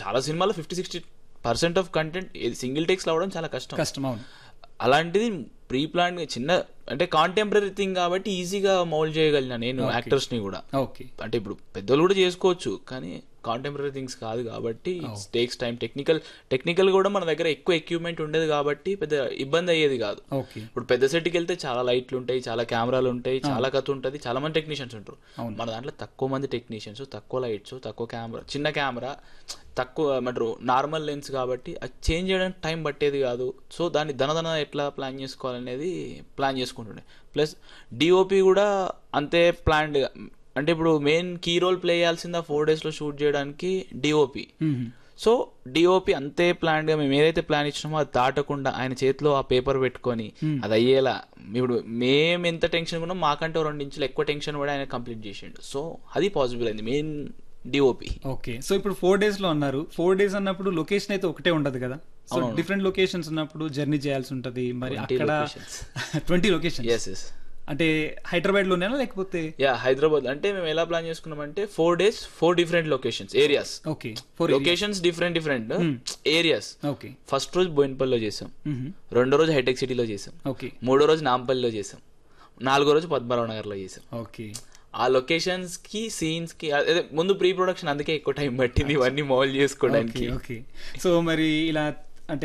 చాలా సినిమాలో fifty sixty percent of content single takes అవ్వడం చాలా కష్టం కష్టం అవును అలాంటిది ప్రీ ప్లాన్ చిన్న అంటే కాంటెంపరీ థింగ్ కాబట్టి ఈజీగా మౌల్డ్ చేయగలిగిన నేను యాక్టర్స్ ని కూడా ఓకే అంటే ఇప్పుడు పెద్దోళ్ళు కూడా చేసుకోవచ్చు కానీ కాంటెంపరీ థింగ్స్ కాదు కాబట్టి టేక్స్ టైం టెక్నికల్ టెక్నికల్ కూడా మన దగ్గర ఎక్కువ ఎక్విప్మెంట్ ఉండేది కాబట్టి పెద్ద ఇబ్బంది అయ్యేది కాదు ఓకే ఇప్పుడు పెద్ద సెట్కి వెళ్తే చాలా లైట్లు ఉంటాయి చాలా కెమెరాలు ఉంటాయి చాలా కథ ఉంటుంది చాలా మంది టెక్నీషియన్స్ ఉంటారు అవును. మన దాంట్లో తక్కువ మంది టెక్నీషియన్స్ తక్కువ లైట్స్ తక్కువ కెమెరా చిన్న కెమెరా తక్కువ ఏమంటారు నార్మల్ లెన్స్ కాబట్టి అది చేంజ్ చేయడానికి టైం పట్టేది కాదు సో దాన్ని ధనధన ఎట్లా ప్లాన్ చేసుకోవాలనేది ప్లాన్ చేసుకుంటుండే ప్లస్ డిఓపి కూడా అంతే ప్లాన్డ్ అంటే ఇప్పుడు మెయిన్ కీ రోల్ ప్లే చేయాల్సింది ఆ ఫోర్ డేస్లో షూట్ చేయడానికి డిఓపి మ్మ్. సో డిఓపి అంతే ప్లాన్ గా మేము ఏదైతే ప్లాన్ ఇచ్చినామో అది దాటకుండా ఆయన చేతిలో ఆ పేపర్ పెట్టుకొని అది అయ్యేలా ఇప్పుడు మేము ఎంత టెన్షన్ ఉన్నాం మాకంటే ఓ రెండు ఇంచులు ఎక్కువ టెన్షన్ కూడా ఆయన కంప్లీట్ చేసిండు సో అది పాసిబుల్ అయింది మెయిన్ డిఓపి ఓకే సో ఇప్పుడు ఫోర్ డేస్ లో అన్నారు ఫోర్ డేస్ అన్నప్పుడు లొకేషన్ అయితే ఒకటే ఉండదు కదా సో డిఫరెంట్ లొకేషన్స్ ఉన్నప్పుడు జర్నీ చేయాల్సి ఉంటది మరి 20 అక్కడ locations. Twenty location yes yes అంటే హైదరాబాద్ లోనేనా లేకపోతే యా హైదరాబాద్ అంటే మేము ఎలా ప్లాన్ చేసుకున్నామంటే four days four different locations areas okay four locations different different areas okay first రోజు బోయినపల్లిలో చేసాం రెండో రోజు హైటెక్ సిటీలో చేసాం ఓకే మూడో రోజు నాంపల్లిలో చేసాం నాలుగో రోజు పద్మరావు నగర్లో చేసాం ఓకే ఆ లొకేషన్స్ కి సీన్స్ కి అదే ముందు ప్రీ ప్రొడక్షన్ అందుకే ఎక్కువ టైం పట్టింది ఇవన్నీ మౌల్ చేసుకోవడానికి ఓకే సో మరి ఇలా అంటే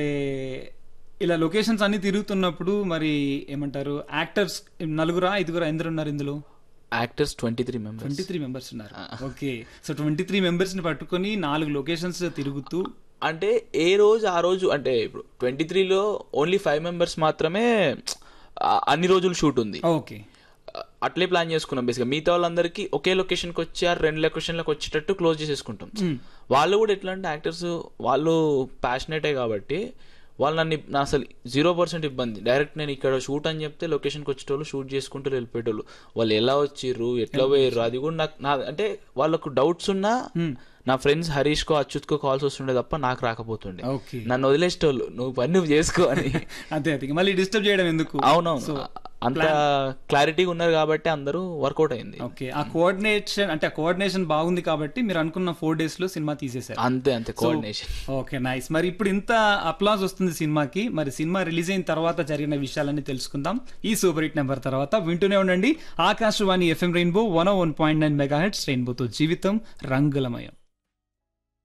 ఇలా లొకేషన్స్ అన్ని తిరుగుతున్నప్పుడు మరి ఏమంటారు యాక్టర్స్ నలుగురా ఐదుగురా ఎందరు ఉన్నారు ఇందులో actors twenty three members twenty three members ఉన్నారు okay so twenty three members ని పట్టుకొని నాలుగు లొకేషన్స్ తిరుగుతూ అంటే ఏ రోజు ఆ రోజు అంటే ఇప్పుడు ట్వంటీ త్రీలో ఓన్లీ ఫైవ్ మెంబర్స్ మాత్రమే ఆ, అన్ని రోజులు షూట్ ఉంది ఓకే అట్లే ప్లాన్ చేసుకున్నాం బేసిక్గా మిగతా వాళ్ళందరికీ ఒకే లొకేషన్కి వచ్చి ఆ రెండు లొకేషన్లకు వచ్చేటట్టు క్లోజ్ చేసేసుకుంటాం వాళ్ళు కూడా ఎట్లా అంటే యాక్టర్స్ వాళ్ళు ప్యాషనేటే కాబట్టి వాళ్ళు నన్ను నా అసలు జీరో పర్సెంట్ ఇబ్బంది డైరెక్ట్ నేను ఇక్కడ షూట్ అని చెప్తే లొకేషన్కి వచ్చేటోళ్ళు షూట్ చేసుకుంటూ వెళ్ళిపోయేటోళ్ళు వాళ్ళు ఎలా వచ్చిర్రు ఎట్లా పోయారు అది కూడా నాకు నా అంటే వాళ్ళకు డౌట్స్ ఉన్నా నా ఫ్రెండ్స్ హరీష్కో అచ్యుత్కో కాల్స్ వస్తుండే తప్ప నాకు రాకపోతుండే ఓకే నన్ను వదిలేసేటోళ్ళు నువ్వు పని నువ్వు చేసుకో అని అదే అదే మళ్ళీ డిస్టర్బ్ చేయడం ఎందుకు అవునవును అంత క్లారిటీగా ఉన్నారు కాబట్టి అందరూ వర్కౌట్ అయింది ఓకే ఆ కోఆర్డినేషన్ అంటే ఆ కోఆర్డినేషన్ బాగుంది కాబట్టి మీరు అనుకున్న ఫోర్ డేస్ లో సినిమా తీసేశారు అంతే అంతే కోఆర్డినేషన్ ఓకే నైస్ మరి ఇప్పుడు ఇంత అప్లాజ్ వస్తుంది సినిమాకి మరి సినిమా రిలీజ్ అయిన తర్వాత జరిగిన విషయాలన్నీ తెలుసుకుందాం ఈ సూపర్ హిట్ నెంబర్ తర్వాత వింటూనే ఉండండి Akashvani FM rainbow one one point nine megahertz రెయిన్బోతో జీవితం రంగులమయం